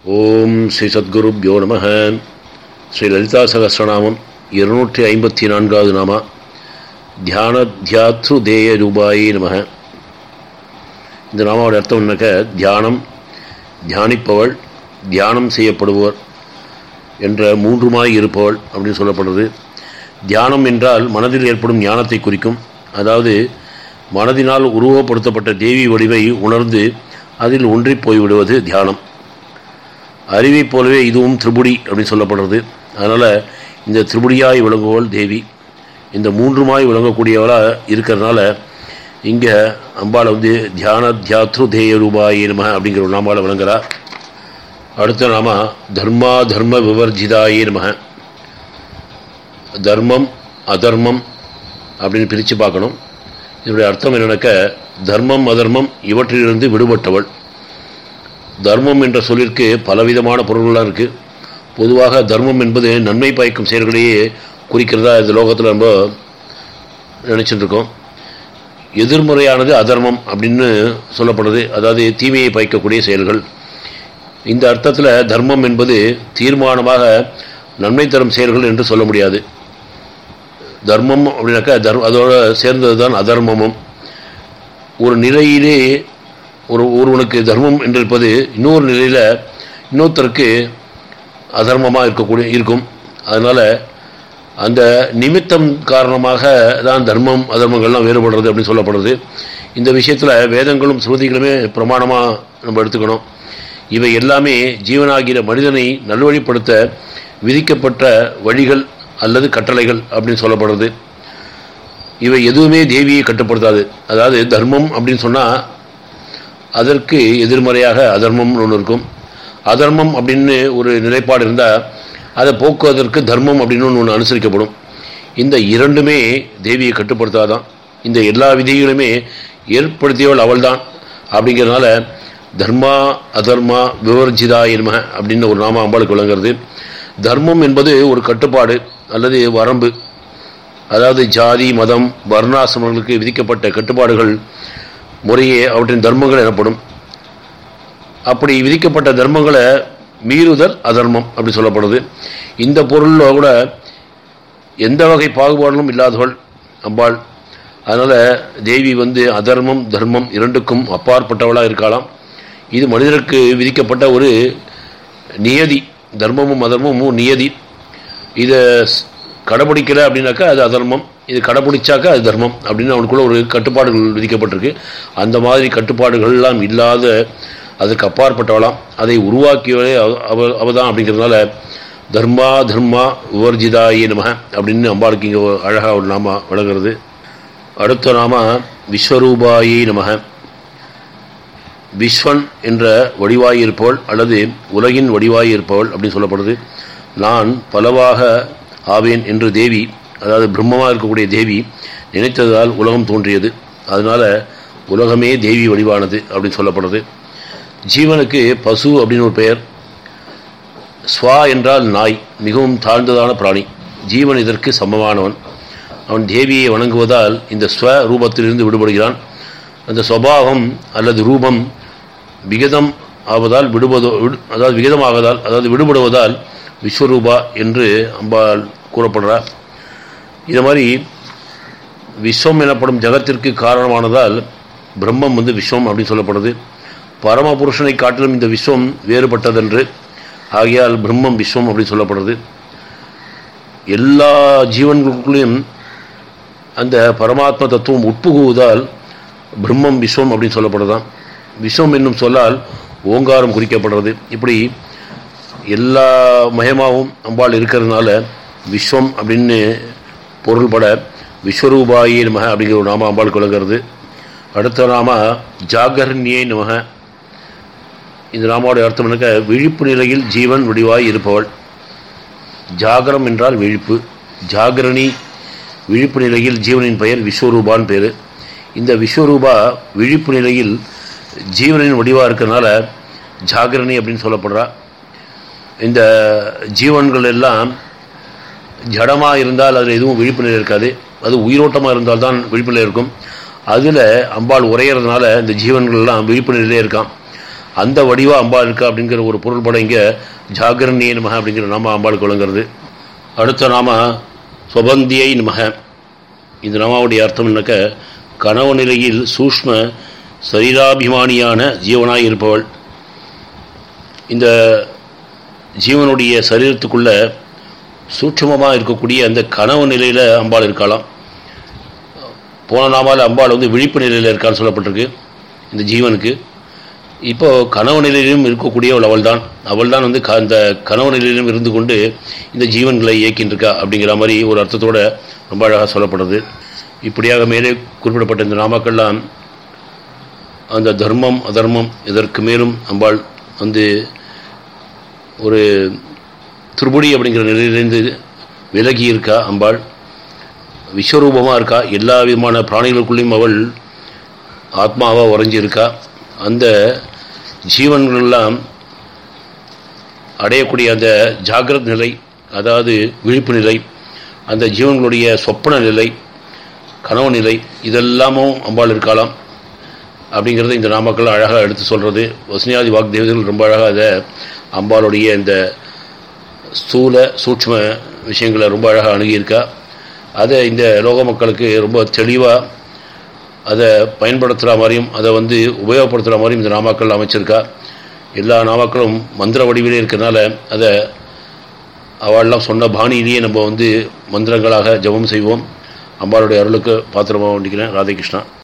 ஓம் ஸ்ரீ சத்குருப்யோ நம ஸ்ரீ லலிதா சகசிரநாமம் இருநூற்றி ஐம்பத்தி நான்காவது நாமா தியானத்யாத்ரு தேய ரூபாயே நம இந்த நாமாவோட அர்த்தம் என்னக்க தியானம் தியானிப்பவள் தியானம் செய்யப்படுபவர் என்ற மூன்றுமாய் இருப்பவள் அப்படின்னு சொல்லப்படுறது தியானம் என்றால் மனதில் ஏற்படும் ஞானத்தை குறிக்கும் அதாவது மனதினால் உருவப்படுத்தப்பட்ட தேவி வடிவை உணர்ந்து அதில் ஒன்றி போய்விடுவது தியானம் அறிவைப் போலவே இதுவும் திரிபுடி அப்படின்னு சொல்லப்படுறது அதனால் இந்த திரிபுடியாய் விளங்குவள் தேவி இந்த மூன்றுமாய் விளங்கக்கூடியவளாக இருக்கிறதுனால இங்கே அம்பாளை வந்து தியான தியாத்ரு தேய ரூபாயே நம அப்படிங்கிற ஒரு நாமாவில் விளங்குறா அடுத்த நாம தர்மா தர்ம விவர்ஜிதாயே நம தர்மம் அதர்மம் அப்படின்னு பிரித்து பார்க்கணும் இதனுடைய அர்த்தம் என்னன்னாக்க தர்மம் அதர்மம் இவற்றிலிருந்து விடுபட்டவள் தர்மம் என்ற சொல்லிற்கு பலவிதமான பொருள்களாக இருக்குது பொதுவாக தர்மம் என்பது நன்மை பயக்கும் செயல்களையே குறிக்கிறதா இந்த லோகத்தில் நம்ம நினச்சிட்டு இருக்கோம் எதிர்மறையானது அதர்மம் அப்படின்னு சொல்லப்படுது அதாவது தீமையை பயக்கக்கூடிய செயல்கள் இந்த அர்த்தத்தில் தர்மம் என்பது தீர்மானமாக நன்மை தரும் செயல்கள் என்று சொல்ல முடியாது தர்மம் அப்படின்னாக்கா தர் அதோட சேர்ந்தது தான் அதர்மமும் ஒரு நிலையிலே ஒரு ஒருவனுக்கு தர்மம் என்றிருப்பது இன்னொரு நிலையில் இன்னொருத்தருக்கு அதர்மமாக இருக்கக்கூடிய இருக்கும் அதனால் அந்த நிமித்தம் காரணமாக தான் தர்மம் அதர்மங்கள்லாம் வேறுபடுறது அப்படின்னு சொல்லப்படுறது இந்த விஷயத்தில் வேதங்களும் ஸ்ருதிகளுமே பிரமாணமாக நம்ம எடுத்துக்கணும் இவை எல்லாமே ஜீவனாகிற மனிதனை நல்வழிப்படுத்த விதிக்கப்பட்ட வழிகள் அல்லது கட்டளைகள் அப்படின்னு சொல்லப்படுறது இவை எதுவுமே தேவியை கட்டுப்படுத்தாது அதாவது தர்மம் அப்படின்னு சொன்னால் அதற்கு எதிர்மறையாக அதர்மம்னு ஒன்று இருக்கும் அதர்மம் அப்படின்னு ஒரு நிலைப்பாடு இருந்தால் அதை போக்குவதற்கு தர்மம் அப்படின்னு ஒன்று அனுசரிக்கப்படும் இந்த இரண்டுமே தேவியை கட்டுப்படுத்தாதான் இந்த எல்லா விதிகளுமே ஏற்படுத்தியவள் அவள்தான் அப்படிங்கிறதுனால தர்மா அதர்மா விவர்ஜிதா என்ம அப்படின்னு ஒரு நாம அம்பாளுக்கு விளங்குறது தர்மம் என்பது ஒரு கட்டுப்பாடு அல்லது வரம்பு அதாவது ஜாதி மதம் வர்ணாசிரமங்களுக்கு விதிக்கப்பட்ட கட்டுப்பாடுகள் முறையே அவற்றின் தர்மங்கள் எனப்படும் அப்படி விதிக்கப்பட்ட தர்மங்களை மீறுதல் அதர்மம் அப்படி சொல்லப்படுது இந்த பொருளில் கூட எந்த வகை பாகுபாடுகளும் இல்லாதவள் அம்பாள் அதனால் தேவி வந்து அதர்மம் தர்மம் இரண்டுக்கும் அப்பாற்பட்டவளாக இருக்கலாம் இது மனிதருக்கு விதிக்கப்பட்ட ஒரு நியதி தர்மமும் அதர்மமும் நியதி இதை கடைபிடிக்கல அப்படின்னாக்கா அது அதர்மம் இது கடைபிடிச்சாக்கா அது தர்மம் அப்படின்னு அவனுக்குள்ள ஒரு கட்டுப்பாடுகள் விதிக்கப்பட்டிருக்கு அந்த மாதிரி கட்டுப்பாடுகள்லாம் இல்லாத அதுக்கு அப்பாற்பட்டவளாம் அதை உருவாக்கியவளே அவ அவ தான் அப்படிங்கிறதுனால தர்மா தர்மா விவர்ஜிதாயே நம அப்படின்னு அம்பாளுக்கு இங்கே அழகாக ஒரு நாம வழங்குறது அடுத்த நாம விஸ்வரூபாயே நமக விஸ்வன் என்ற வடிவாய் இருப்பவள் அல்லது உலகின் வடிவாய் இருப்பவள் அப்படின்னு சொல்லப்படுது நான் பலவாக ஆவேன் என்று தேவி அதாவது பிரம்மமாக இருக்கக்கூடிய தேவி நினைத்ததால் உலகம் தோன்றியது அதனால் உலகமே தேவி வடிவானது அப்படின்னு சொல்லப்படுறது ஜீவனுக்கு பசு அப்படின்னு ஒரு பெயர் ஸ்வா என்றால் நாய் மிகவும் தாழ்ந்ததான பிராணி ஜீவன் இதற்கு சமமானவன் அவன் தேவியை வணங்குவதால் இந்த ஸ்வ ரூபத்திலிருந்து விடுபடுகிறான் அந்த சுவாவம் அல்லது ரூபம் விகிதம் ஆவதால் விடுவதோ அதாவது விகிதமாவதால் அதாவது விடுபடுவதால் விஸ்வரூபா என்று அம்பாள் கூறப்படுறார் இது மாதிரி விஸ்வம் எனப்படும் ஜகத்திற்கு காரணமானதால் பிரம்மம் வந்து விஸ்வம் அப்படின்னு சொல்லப்படுது பரமபுருஷனை காட்டிலும் இந்த விஸ்வம் வேறுபட்டதென்று ஆகையால் பிரம்மம் விஸ்வம் அப்படின்னு சொல்லப்படுறது எல்லா ஜீவன்களுக்குள்ளேயும் அந்த பரமாத்ம தத்துவம் உட்புகுவதால் பிரம்மம் விஸ்வம் அப்படின்னு சொல்லப்படுதான் விஸ்வம் என்னும் சொல்லால் ஓங்காரம் குறிக்கப்படுறது இப்படி எல்லா மயமாவும் அம்பாள் இருக்கிறதுனால விஸ்வம் அப்படின்னு பொருள்பட விஸ்வரூபாயே நமக அப்படிங்கிற ஒரு நாம அம்பாளுக்கு விளங்குறது அடுத்த நாம ஜாகரண்யே நமக இந்த நாமாவுடைய அர்த்தம் என்னக்க விழிப்பு நிலையில் ஜீவன் வடிவாய் இருப்பவள் ஜாகரம் என்றால் விழிப்பு ஜாகரணி விழிப்பு நிலையில் ஜீவனின் பெயர் விஸ்வரூபான் பேர் இந்த விஸ்வரூபா விழிப்பு நிலையில் ஜீவனின் வடிவாக இருக்கிறதுனால ஜாகரணி அப்படின்னு சொல்லப்படுறா இந்த ஜீவன்கள் எல்லாம் ஜடமாக இருந்தால் அதில் எதுவும் விழிப்பு நிலை இருக்காது அது உயிரோட்டமாக இருந்தால் தான் விழிப்பு நிலை இருக்கும் அதில் அம்பாள் உரையிறதுனால இந்த ஜீவன்கள்லாம் விழிப்பு நிலையிலே இருக்கான் அந்த வடிவா அம்பாள் இருக்கா அப்படிங்கிற ஒரு பொருள்பட இங்கே ஜாகரண்யே நமக அப்படிங்கிற நாம அம்பாளுக்கு விளங்குறது அடுத்த நாம சுபந்தியை நமக இந்த நாமாவுடைய அர்த்தம் என்னக்க கனவு நிலையில் சூஷ்ம சரீராபிமானியான ஜீவனாய் இருப்பவள் இந்த ஜீவனுடைய சரீரத்துக்குள்ள சூட்சமமாக இருக்கக்கூடிய அந்த கனவு நிலையில் அம்பாள் இருக்கலாம் போன நாமால் அம்பாள் வந்து விழிப்பு நிலையில் இருக்கான்னு சொல்லப்பட்டிருக்கு இந்த ஜீவனுக்கு இப்போ கனவு நிலையிலும் இருக்கக்கூடியவள் அவள் தான் அவள் தான் வந்து க- அந்த கனவு நிலையிலும் இருந்து கொண்டு இந்த ஜீவன்களை இயக்கின்றிருக்கா அப்படிங்கிற மாதிரி ஒரு அர்த்தத்தோட ரொம்ப அழகாக சொல்லப்படுது இப்படியாக மேலே குறிப்பிடப்பட்ட இந்த நாமாக்கள்லாம் அந்த தர்மம் அதர்மம் இதற்கு மேலும் அம்பாள் வந்து ஒரு திருபுடி அப்படிங்கிற நிலையிலிருந்து விலகி இருக்கா அம்பாள் விஸ்வரூபமாக இருக்கா எல்லா விதமான பிராணிகளுக்குள்ளேயும் அவள் ஆத்மாவாக உறைஞ்சி இருக்கா அந்த ஜீவன்களெல்லாம் அடையக்கூடிய அந்த ஜாகிரத் நிலை அதாவது விழிப்பு நிலை அந்த ஜீவன்களுடைய சொப்பன நிலை கனவு நிலை இதெல்லாமும் அம்பாள் இருக்கலாம் அப்படிங்கிறத இந்த நாமக்கல் அழகாக எடுத்து சொல்கிறது வசனியாதி வாக்தேவதைகள் ரொம்ப அழகாக அதை அம்பாளுடைய இந்த ஸ்தூல சூட்ச்ம விஷயங்களை ரொம்ப அழகாக அணுகியிருக்கா அதை இந்த லோக மக்களுக்கு ரொம்ப தெளிவாக அதை பயன்படுத்துகிற மாதிரியும் அதை வந்து உபயோகப்படுத்துகிற மாதிரியும் இந்த நாமாக்கள் அமைச்சிருக்கா எல்லா நாமாக்களும் மந்திர வடிவிலே இருக்கிறனால அதை அவள்லாம் சொன்ன பாணியிலேயே நம்ம வந்து மந்திரங்களாக ஜெபம் செய்வோம் அம்பாளுடைய அருளுக்கு பாத்திரமாக வேண்டிக்கிறேன் ராதே கிருஷ்ணா